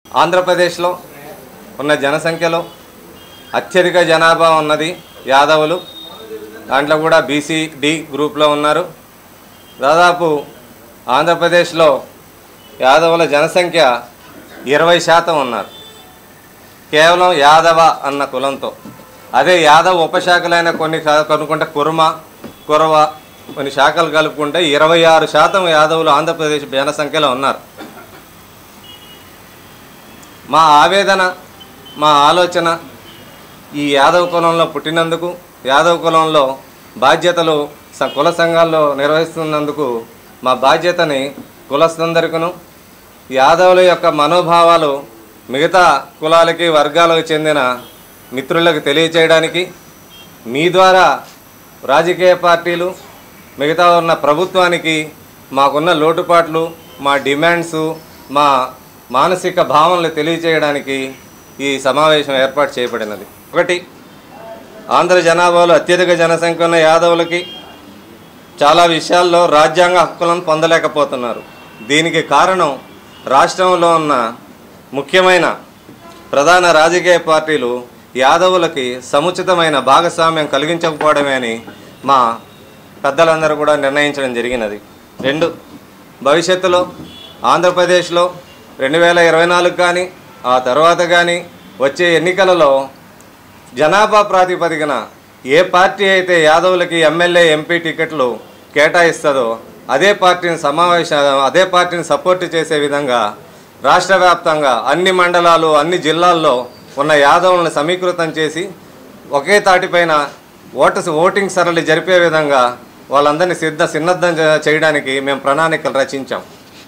ఆంధ్రప్రదేశ్లో ఉన్న జనసంఖ్యలో అత్యధిక జనాభా ఉన్నది యాదవులు దాంట్లో కూడా బీసీ డి గ్రూప్లో ఉన్నారు దాదాపు ఆంధ్రప్రదేశ్లో యాదవుల జనసంఖ్య ఇరవై శాతం ఉన్నారు కేవలం యాదవ అన్న కులంతో అదే యాదవ్ ఉపశాఖలైన కొన్ని శా- కనుక్కుంటే కుర్మ కురవ కొన్ని శాఖలు కలుపుకుంటే ఇరవై ఆరు శాతం యాదవులు ఆంధ్రప్రదేశ్ జనసంఖ్యలో ఉన్నారు మా ఆవేదన మా ఆలోచన ఈ యాదవ కులంలో పుట్టినందుకు యాదవ కులంలో బాధ్యతలు స- కుల సంఘాల్లో నిర్వహిస్తున్నందుకు మా బాధ్యతని కులస్తులందరికీను యాదవుల యొక్క మనోభావాలు మిగతా కులాలకి వర్గాలకు చెందిన మిత్రులకు తెలియచేయడానికి మీ ద్వారా రాజకీయ పార్టీలు మిగతా ఉన్న ప్రభుత్వానికి మాకున్న లోటుపాట్లు మా డిమాండ్స్ మా మానసిక భావనలు తెలియచేయడానికి ఈ సమావేశం ఏర్పాటు చేయబడినది ఒకటి ఆంధ్ర జనాభాలో అత్యధిక జనసంఖ్య ఉన్న యాదవులకి చాలా విషయాల్లో రాజ్యాంగ హక్కులను పొందలేకపోతున్నారు దీనికి కారణం రాష్ట్రంలో ఉన్న ముఖ్యమైన ప్రధాన రాజకీయ పార్టీలు యాదవులకి సముచితమైన భాగస్వామ్యం కలిగించకపోవడమే అని మా పెద్దలందరూ కూడా నిర్ణయించడం జరిగినది రెండు భవిష్యత్తులో ఆంధ్రప్రదేశ్లో రెండు వేల ఇరవై నాలుగు కానీ ఆ తర్వాత కానీ వచ్చే ఎన్నికలలో జనాభా ప్రాతిపదికన ఏ పార్టీ అయితే యాదవులకి ఎమ్మెల్యే ఎంపీ టికెట్లు కేటాయిస్తుందో అదే పార్టీని సమావేశ అదే పార్టీని సపోర్ట్ చేసే విధంగా రాష్ట్ర వ్యాప్తంగా అన్ని మండలాలు అన్ని జిల్లాల్లో ఉన్న యాదవులను సమీకృతం చేసి ఒకే తాటిపైన ఓటర్స్ ఓటింగ్ సరళి జరిపే విధంగా వాళ్ళందరినీ సిద్ధ సిద్ధం చే- చేయడానికి మేము ప్రణాళికలు రచించాం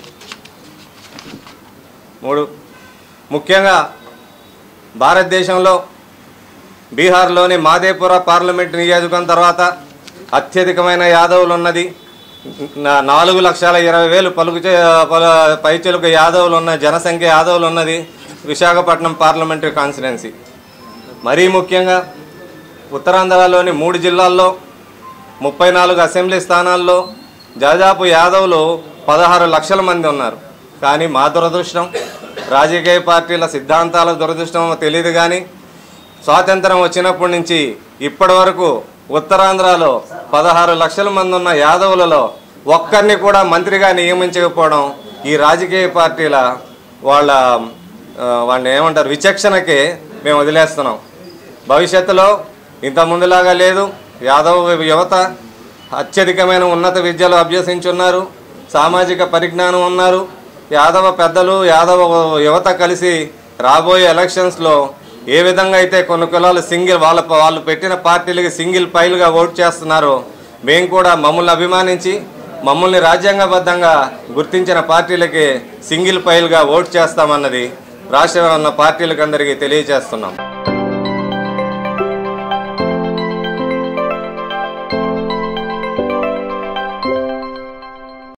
మూడు ముఖ్యంగా భారతదేశంలో బీహార్లోని మాదేపుర పార్లమెంట్ నియోజకవర్గం తర్వాత అత్యధికమైన యాదవులు ఉన్నది నా- నాలుగు లక్షల ఇరవై వేలు పలుకు చే- పల- పైచులకు యాదవులు ఉన్న జనసంఖ్య యాదవులు ఉన్నది విశాఖపట్నం పార్లమెంటరీ కాన్స్టిట్యున్సీ మరీ ముఖ్యంగా ఉత్తరాంధ్రలోని మూడు జిల్లాల్లో ముప్పై నాలుగు అసెంబ్లీ స్థానాల్లో దాదాపు యాదవులు పదహారు లక్షల మంది ఉన్నారు కానీ మా దురదృష్టం రాజకీయ పార్టీల సిద్ధాంతాల దురదృష్టం తెలియదు కానీ స్వాతంత్రం వచ్చినప్పటి నుంచి ఇప్పటి వరకు ఉత్తరాంధ్రలో పదహారు లక్షల మంది ఉన్న యాదవులలో ఒక్కరిని కూడా మంత్రిగా నియమించకపోవడం ఈ రాజకీయ పార్టీల వాళ్ళ ఆ, వాళ్ళని ఏమంటారు విచక్షణకి మేము వదిలేస్తున్నాం భవిష్యత్తులో ఇంత ముందులాగా లేదు యాదవ యువత అత్యధికమైన ఉన్నత విద్యలు అభ్యసించున్నారు సామాజిక పరిజ్ఞానం ఉన్నారు యాదవ పెద్దలు యాదవ యువత కలిసి రాబోయే ఎలక్షన్స్లో ఏ విధంగా అయితే కొన్ని కులాలు సింగిల్ వాళ్ళ వాళ్ళు పెట్టిన పార్టీలకి సింగిల్ పైలుగా ఓట్ చేస్తున్నారో మేము కూడా మమ్మల్ని అభిమానించి మమ్మల్ని రాజ్యాంగబద్ధంగా గుర్తించిన పార్టీలకి సింగిల్ పైలుగా ఓట్ చేస్తామన్నది రాష్ట్రంలో ఉన్న పార్టీలకు అందరికీ తెలియజేస్తున్నాం